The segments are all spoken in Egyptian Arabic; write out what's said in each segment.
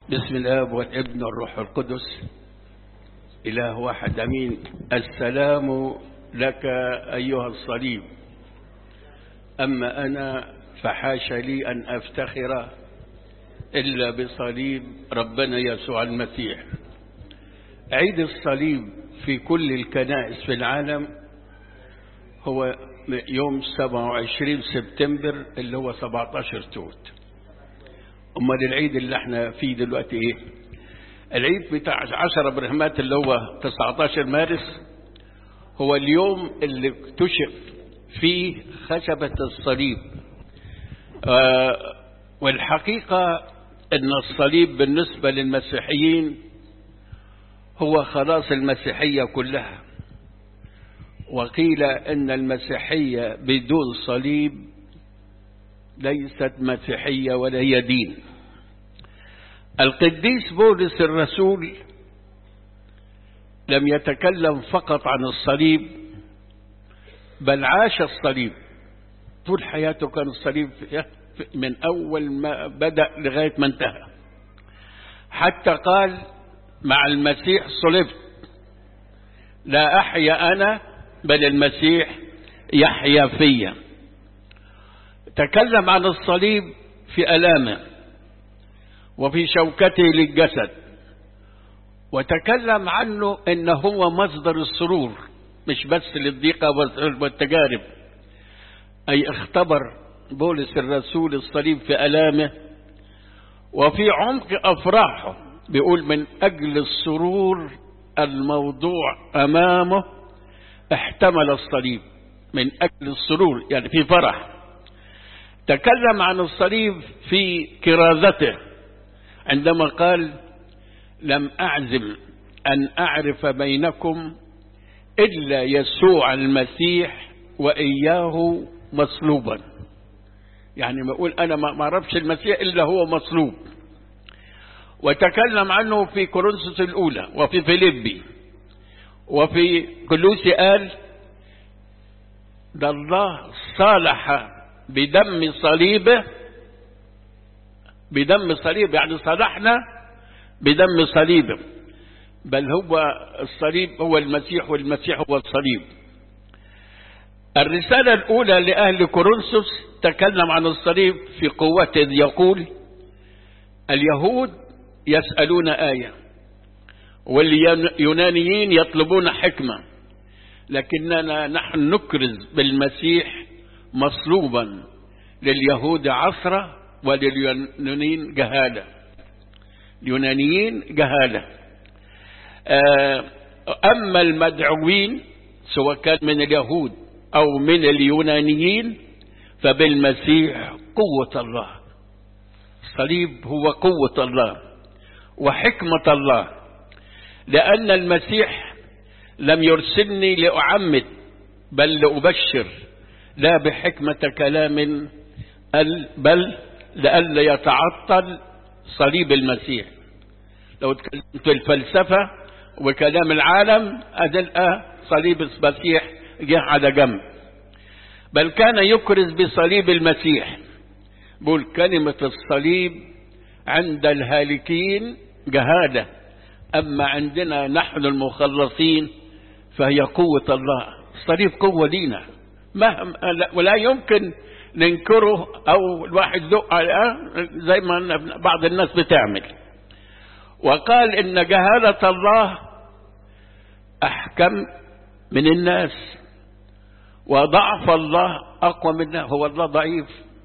بسم الاب والابن والروح القدس اله واحد امين السلام لك ايها الصليب اما انا فحاش لي ان افتخر الا بصليب ربنا يسوع المسيح عيد الصليب في كل الكنائس في العالم هو يوم 27 سبتمبر اللي هو 17 توت امال العيد اللي احنا فيه دلوقتي ايه العيد بتاع 10 برهمات اللي هو 19 مارس هو اليوم اللي اكتشف فيه خشبة الصليب آه والحقيقة ان الصليب بالنسبة للمسيحيين هو خلاص المسيحية كلها وقيل ان المسيحية بدون صليب ليست مسيحية ولا هي دين القديس بولس الرسول لم يتكلم فقط عن الصليب بل عاش الصليب طول حياته كان الصليب من أول ما بدأ لغاية ما انتهى حتى قال مع المسيح صلبت لا أحيا أنا بل المسيح يحيا فيا تكلم عن الصليب في ألامه وفي شوكته للجسد وتكلم عنه ان هو مصدر السرور مش بس للضيقة والتجارب اي اختبر بولس الرسول الصليب في ألامه وفي عمق أفراحه بيقول من أجل السرور الموضوع أمامه احتمل الصليب من أجل السرور يعني في فرح تكلم عن الصليب في كرازته عندما قال لم أعزم أن أعرف بينكم إلا يسوع المسيح وإياه مصلوبا يعني ما أقول أنا ما أعرفش المسيح إلا هو مصلوب وتكلم عنه في كورنثوس الأولى وفي فيليبي وفي كلوسي قال ده الله صالح بدم صليبه بدم صليب يعني صلحنا بدم صليبه بل هو الصليب هو المسيح والمسيح هو الصليب الرسالة الأولى لأهل كورنثوس تكلم عن الصليب في قوته يقول اليهود يسألون آية واليونانيين يطلبون حكمة لكننا نحن نكرز بالمسيح مصلوبا لليهود عصرة ولليونانيين جهالة اليونانيين جهالة أما المدعوين سواء كان من اليهود أو من اليونانيين فبالمسيح قوة الله الصليب هو قوة الله وحكمة الله لأن المسيح لم يرسلني لأعمد بل لأبشر لا بحكمة كلام بل لئلا يتعطل صليب المسيح لو تكلمت في الفلسفة وكلام العالم أدلقى صليب المسيح جه على جنب بل كان يكرز بصليب المسيح بقول كلمة الصليب عند الهالكين جهالة أما عندنا نحن المخلصين فهي قوة الله الصليب قوة لينا مهما ولا يمكن ننكره أو الواحد ذوق زي ما بعض الناس بتعمل وقال إن جهالة الله أحكم من الناس وضعف الله أقوى منا هو الله ضعيف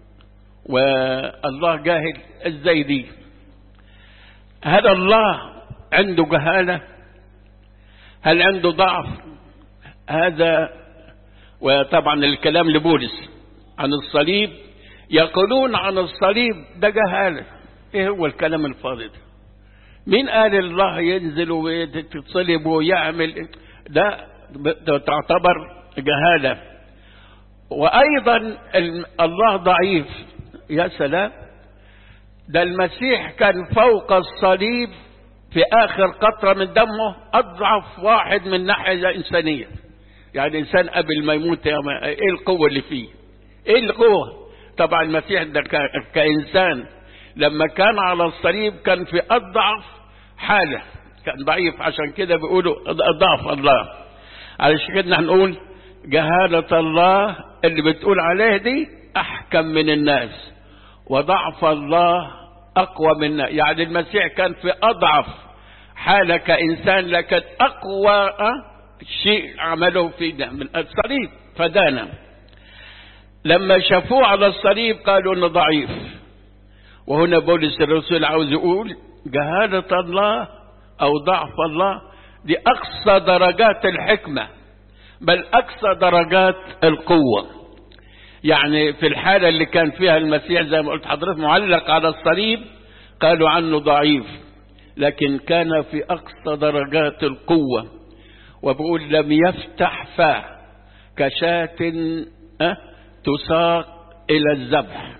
والله جاهل ازاي دي هل الله عنده جهالة هل عنده ضعف هذا وطبعا الكلام لبولس عن الصليب يقولون عن الصليب ده جهالة ايه هو الكلام الفاضي ده مين قال الله ينزل ويتصلب ويعمل ده تعتبر جهالة وأيضا الله ضعيف يا سلام ده المسيح كان فوق الصليب في آخر قطرة من دمه أضعف واحد من ناحية إنسانية يعني إنسان قبل ما يموت إيه القوة اللي فيه إيه القوة طبعا المسيح ده كإنسان لما كان على الصليب كان في أضعف حالة كان ضعيف عشان كده بيقولوا ضعف الله علشان كده هنقول جهالة الله اللي بتقول عليه دي أحكم من الناس وضعف الله أقوى من يعني المسيح كان في أضعف حالة كإنسان لكن أقوى شيء عمله فينا من الصليب فدانا لما شافوه على الصليب قالوا انه ضعيف وهنا بولس الرسول عاوز يقول جهالة الله او ضعف الله دي اقصى درجات الحكمة بل اقصى درجات القوة يعني في الحالة اللي كان فيها المسيح زي ما قلت حضرتك معلق على الصليب قالوا عنه ضعيف لكن كان في اقصى درجات القوة وبقول لم يفتح فاه كشاة أه تساق إلى الذبح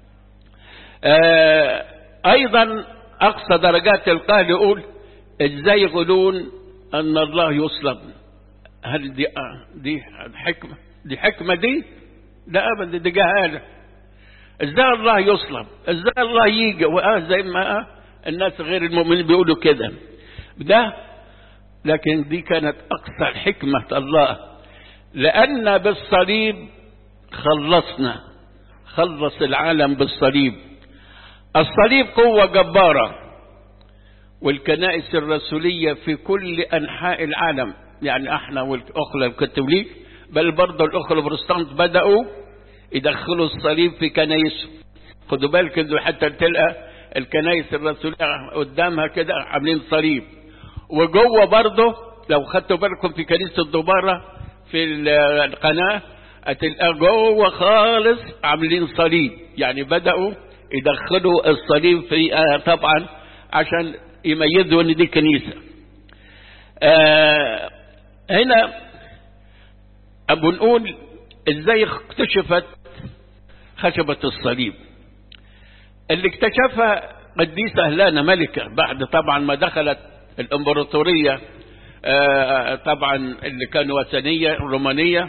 آه أيضا أقصى درجات القهر يقول إزاي يقولون أن الله يصلب هل دي آه دي حكمة دي حكمة دي لا أبدا دي جهالة إزاي الله يصلب إزاي الله يجي وآه زي ما آه الناس غير المؤمنين بيقولوا كده ده لكن دي كانت أقصى حكمة الله لأن بالصليب خلصنا خلص العالم بالصليب الصليب قوة جبارة والكنائس الرسولية في كل أنحاء العالم يعني احنا والأخوة الكاثوليك بل برضه الأخوة البروتستانت بدأوا يدخلوا الصليب في كنايسهم خدوا بالك انه حتى تلقى الكنائس الرسولية قدامها كده عاملين صليب وجوه برضه لو خدتوا بالكم في كنيسة الدبارة في القناة هتلقى جوه خالص عاملين صليب يعني بدأوا يدخلوا الصليب في آه طبعا عشان يميزوا ان دي كنيسة آه هنا ابو نقول ازاي اكتشفت خشبة الصليب اللي اكتشفها قديسة هلانة ملكة بعد طبعا ما دخلت الامبراطورية آه طبعا اللي كانوا وثنية رومانية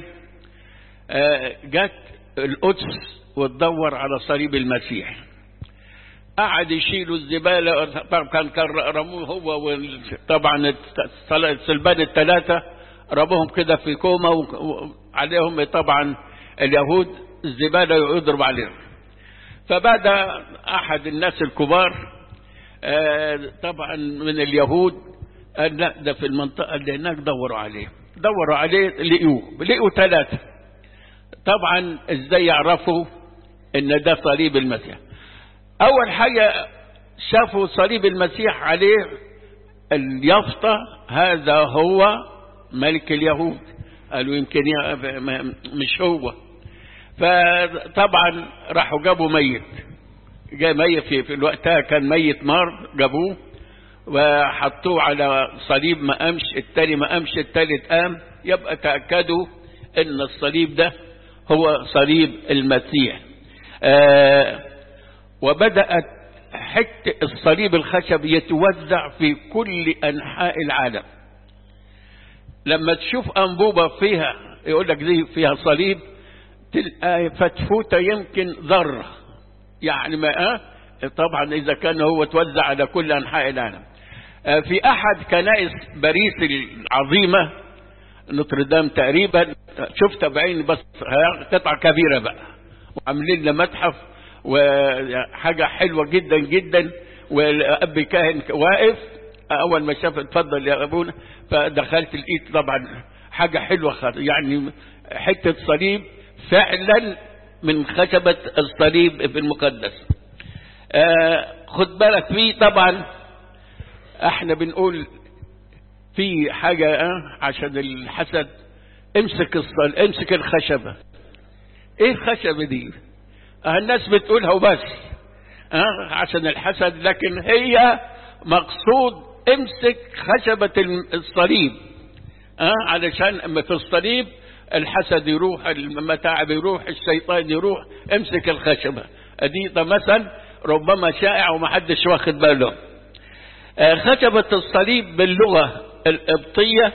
آه جت القدس وتدور على صليب المسيح قعد يشيلوا الزبالة طبعا كان رموه هو طبعا السلبان الثلاثة رموهم كده في كومة وعليهم طبعا اليهود الزبالة يضرب عليهم فبعد أحد الناس الكبار آه طبعا من اليهود قال لا ده في المنطقة اللي هناك دوروا عليه دوروا عليه لقيوه لقوا ثلاثة طبعا ازاي يعرفوا ان ده صليب المسيح اول حاجة شافوا صليب المسيح عليه اليافطة هذا هو ملك اليهود قالوا يمكن مش هو فطبعا راحوا جابوا ميت جاء ميت في, في وقتها كان ميت مار جابوه وحطوه على صليب ما قامش التاني ما قامش التالت قام يبقى تأكدوا ان الصليب ده هو صليب المسيح آه وبدأت حتة الصليب الخشب يتوزع في كل أنحاء العالم لما تشوف أنبوبة فيها يقول لك دي فيها صليب تلقى فتفوتة يمكن ذرة يعني ما آه طبعا إذا كان هو توزع على كل أنحاء العالم آه في أحد كنائس باريس العظيمة نوتردام تقريبا شفتها بعيني بس قطعة كبيرة بقى وعاملين لنا متحف وحاجة حلوة جدا جدا والأب كاهن واقف أول ما شاف اتفضل يا أبونا فدخلت لقيت طبعا حاجة حلوة خالص يعني حتة صليب فعلا من خشبة الصليب في المقدس آه خد بالك فيه طبعا احنا بنقول في حاجة اه عشان الحسد امسك الصل امسك الخشبة ايه الخشبة دي اه الناس بتقولها وبس اه عشان الحسد لكن هي مقصود امسك خشبة الصليب اه علشان اما في الصليب الحسد يروح المتاعب يروح الشيطان يروح امسك الخشبة دي ده مثل ربما شائع ومحدش واخد باله آه خشبة الصليب باللغة القبطية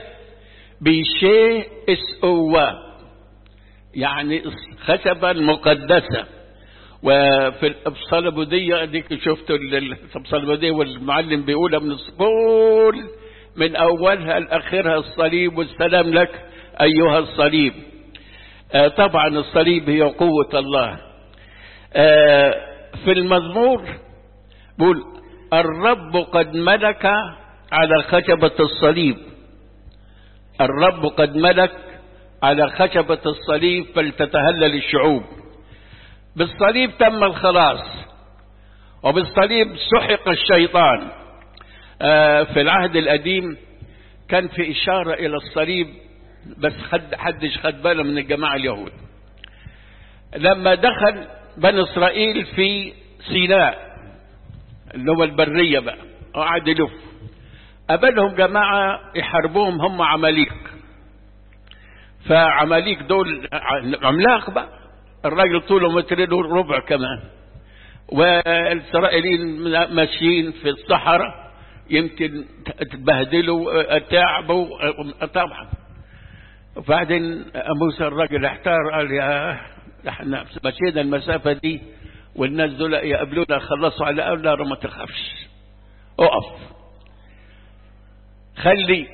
بشيء اسقوا يعني خشبة مقدسة وفي الصلبودية ديك شفتوا الصلبودية والمعلم بيقولها من كل من أولها لآخرها الصليب والسلام لك أيها الصليب آه طبعا الصليب هي قوة الله آه في المزمور بيقول الرب قد ملك على خشبة الصليب الرب قد ملك على خشبة الصليب فلتتهلل الشعوب بالصليب تم الخلاص وبالصليب سحق الشيطان آه في العهد القديم كان في إشارة إلى الصليب بس خد حدش خد باله من الجماعة اليهود لما دخل بني إسرائيل في سيناء اللي هو البرية بقى قعد يلف قابلهم جماعة يحاربوهم هم عماليق فعماليق دول عملاق بقى الراجل طوله مترين وربع كمان والإسرائيليين ماشيين في الصحراء يمكن تبهدلوا تعبوا طبعا وبعدين موسى الراجل احتار قال يا احنا مشينا المسافة دي والناس دول يقابلونا خلصوا على أولا ما تخافش اقف خلي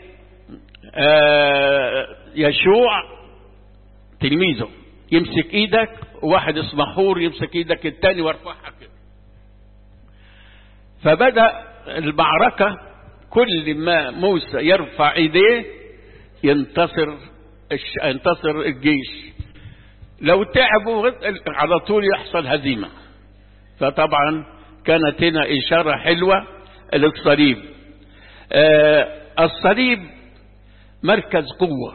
آه يشوع تلميذه يمسك ايدك وواحد اسمه حور يمسك ايدك التاني وارفعها كده فبدأ المعركة كل ما موسى يرفع ايديه ينتصر ينتصر الجيش لو تعبوا على طول يحصل هزيمة فطبعا كانت هنا إشارة حلوة للصليب آه الصليب مركز قوة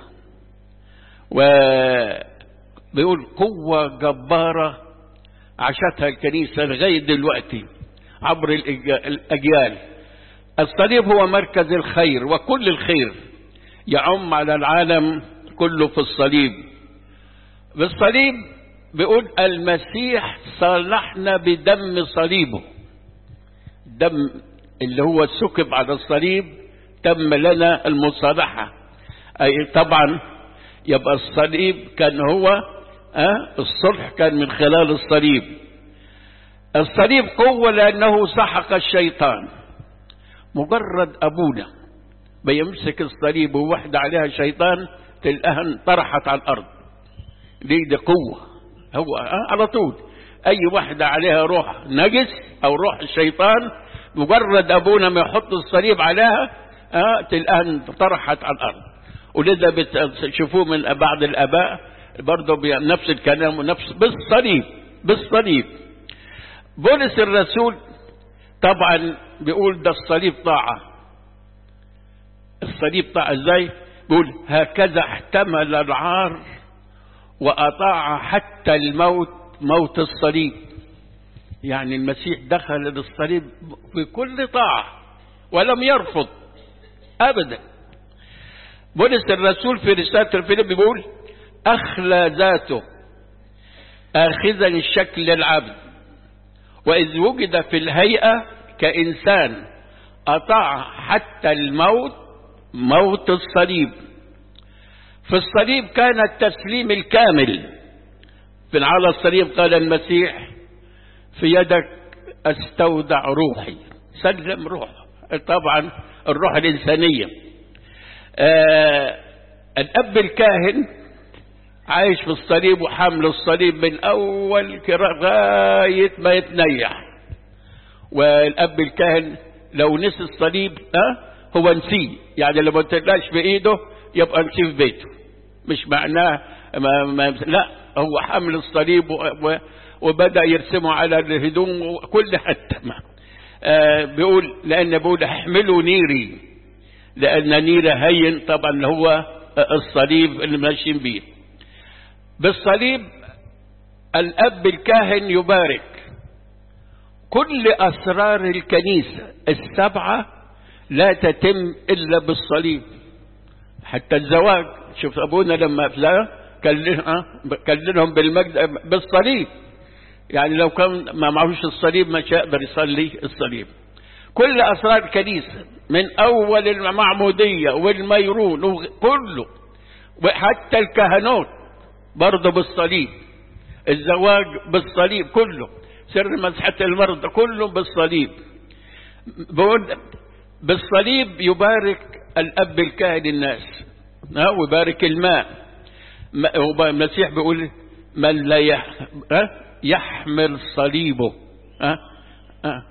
وبيقول قوة جبارة عاشتها الكنيسة لغاية دلوقتي عبر الأجيال الصليب هو مركز الخير وكل الخير يعم على العالم كله في الصليب بالصليب بيقول المسيح صالحنا بدم صليبه دم اللي هو سكب على الصليب تم لنا المصالحة أي طبعا يبقى الصليب كان هو أه الصلح كان من خلال الصليب الصليب قوة لأنه سحق الشيطان مجرد أبونا بيمسك الصليب ووحدة عليها شيطان تلقاها طرحت على الأرض ليه ده قوة هو أه على طول أي واحدة عليها روح نجس أو روح الشيطان مجرد أبونا ما يحط الصليب عليها أه تلقاها طرحت على الأرض ولذا بتشوفوه من بعض الآباء برضه نفس الكلام ونفس بالصليب بالصليب بولس الرسول طبعا بيقول ده الصليب طاعة الصليب طاعة ازاي بيقول هكذا احتمل العار وأطاع حتى الموت موت الصليب يعني المسيح دخل للصليب بكل طاعة ولم يرفض أبدا بولس الرسول في رسالة الفيلم بيقول أخلى ذاته آخذا الشكل العبد وإذ وجد في الهيئة كإنسان أطاع حتى الموت موت الصليب في الصليب كان التسليم الكامل في على الصليب قال المسيح في يدك استودع روحي سلم روح طبعا الروح الإنسانية آه الأب الكاهن عايش في الصليب وحمل الصليب من أول لغاية ما يتنيح والأب الكاهن لو نسي الصليب أه هو نسيه يعني لو ما تلاش بإيده يبقى نسيه في بيته مش معناه ما ما لا هو حمل الصليب و وبدأ يرسمه على الهدوم وكل حتى ما آه بيقول لأن بيقول احملوا نيري لأن نيري هين طبعا هو الصليب اللي ماشيين بيه بالصليب الأب الكاهن يبارك كل أسرار الكنيسة السبعة لا تتم إلا بالصليب حتى الزواج شوف أبونا لما كلمهم بالمجد بالصليب يعني لو كان ما معهوش الصليب ما يقدر يصلي الصليب كل أسرار الكنيسة من أول المعمودية والميرون كله وحتى الكهنوت برضه بالصليب الزواج بالصليب كله سر مسحة المرضى كله بالصليب بقول بالصليب يبارك الأب الكاهن الناس ها ويبارك الماء المسيح بيقول من لا يحمل صليبه ها ها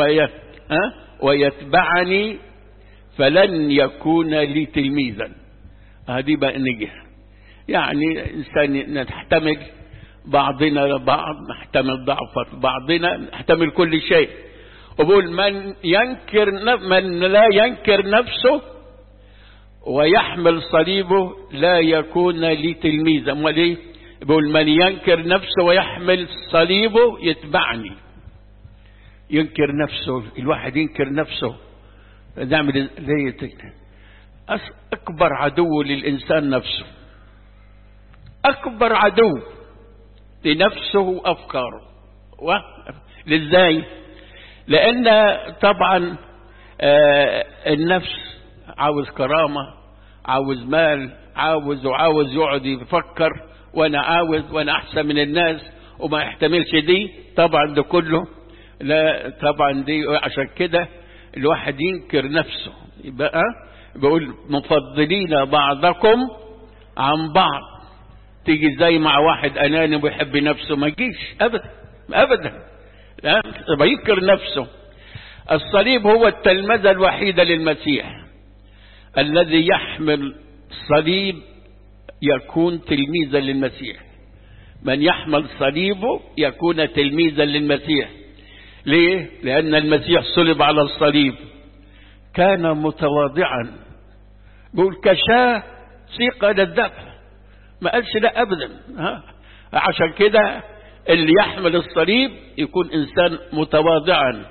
ويتبعني فلن يكون لي تلميذا هذه بقى نجح يعني إنسان نحتمل بعضنا لبعض نحتمل ضعف بعضنا نحتمل كل شيء وبقول من ينكر من لا ينكر نفسه ويحمل صليبه لا يكون لي تلميذا امال ايه بيقول من ينكر نفسه ويحمل صليبه يتبعني ينكر نفسه الواحد ينكر نفسه نعمل زي اكبر عدو للانسان نفسه اكبر عدو لنفسه وافكاره و... لازاي لان طبعا آه النفس عاوز كرامة عاوز مال عاوز وعاوز يقعد يفكر وانا عاوز وانا احسن من الناس وما يحتملش دي طبعا ده كله لا طبعا دي عشان كده الواحد ينكر نفسه يبقى بيقول مفضلين بعضكم عن بعض تيجي زي مع واحد اناني ويحب نفسه ما يجيش ابدا ابدا لا بينكر نفسه الصليب هو التلمذة الوحيدة للمسيح الذي يحمل صليب يكون تلميذا للمسيح من يحمل صليبه يكون تلميذا للمسيح ليه لأن المسيح صلب على الصليب كان متواضعا بيقول كشاة سيق إلى الذبح ما قالش لا أبدا ها؟ عشان كده اللي يحمل الصليب يكون إنسان متواضعا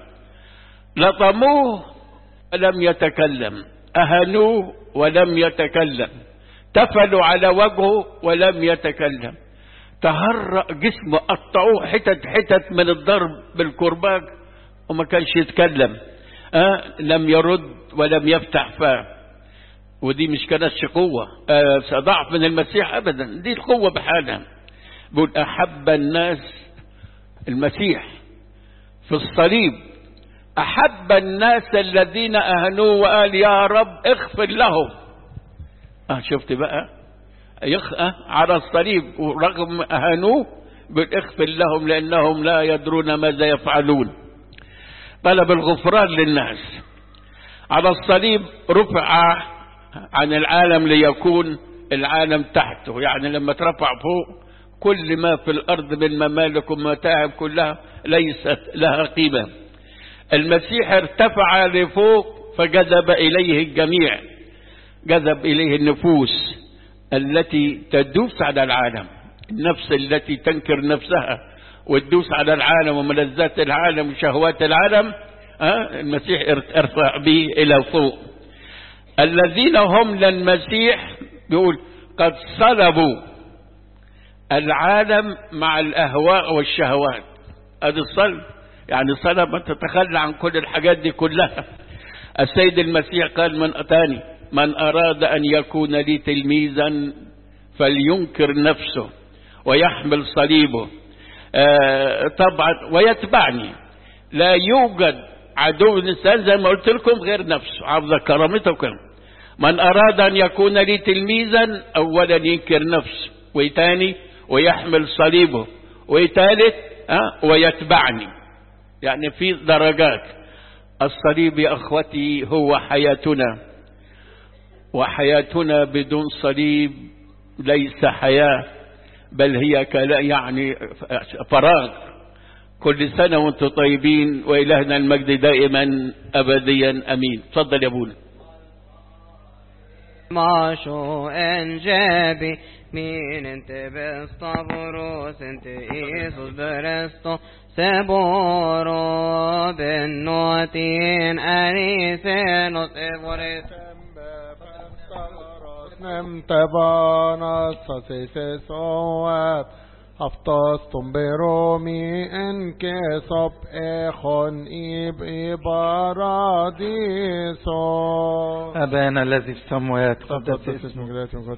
لطموه ولم يتكلم أهنوه ولم يتكلم تفلوا على وجهه ولم يتكلم تهرأ جسمه قطعوه حتت حتت من الضرب بالكرباج وما كانش يتكلم أه لم يرد ولم يفتح فاه ودي مش كانتش قوة أه ضعف من المسيح أبدا دي القوة بحالها بيقول أحب الناس المسيح في الصليب أحب الناس الذين أهنوه وقال يا رب اغفر لهم أه شفت بقى يخ... أه على الصليب ورغم أهنوه اغفر لهم لأنهم لا يدرون ماذا يفعلون طلب الغفران للناس على الصليب رفع عن العالم ليكون العالم تحته يعني لما ترفع فوق كل ما في الأرض من ممالك ومتاعب كلها ليست لها قيمة المسيح ارتفع لفوق فجذب إليه الجميع جذب إليه النفوس التي تدوس على العالم النفس التي تنكر نفسها وتدوس على العالم وملذات العالم وشهوات العالم أه؟ المسيح ارفع به إلى فوق الذين هم للمسيح بيقول قد صلبوا العالم مع الأهواء والشهوات هذا الصلب يعني صلب أن تتخلى عن كل الحاجات دي كلها السيد المسيح قال من أتاني من أراد أن يكون لي تلميذا فلينكر نفسه ويحمل صليبه آه طبعا ويتبعني لا يوجد عدو الإنسان زي ما قلت لكم غير نفسه عبد كرامتكم من أراد أن يكون لي تلميذا أولا ينكر نفسه وتاني ويحمل صليبه وثالث أه ويتبعني يعني في درجات الصليب يا أخوتي هو حياتنا وحياتنا بدون صليب ليس حياة بل هي كلا يعني فراغ كل سنة وانتم طيبين وإلهنا المجد دائما أبديا أمين تفضل يا ابونا ماشو انجابي مين انت بستبروس انت ايسوس برستو سبورو بالنوتين انيسينوس ايبوريس نمت بانا ساسيس سوات أفطستم برومي إنك صب إخون إب إباراديسو أبانا الذي في السماوات قدس اسمك لا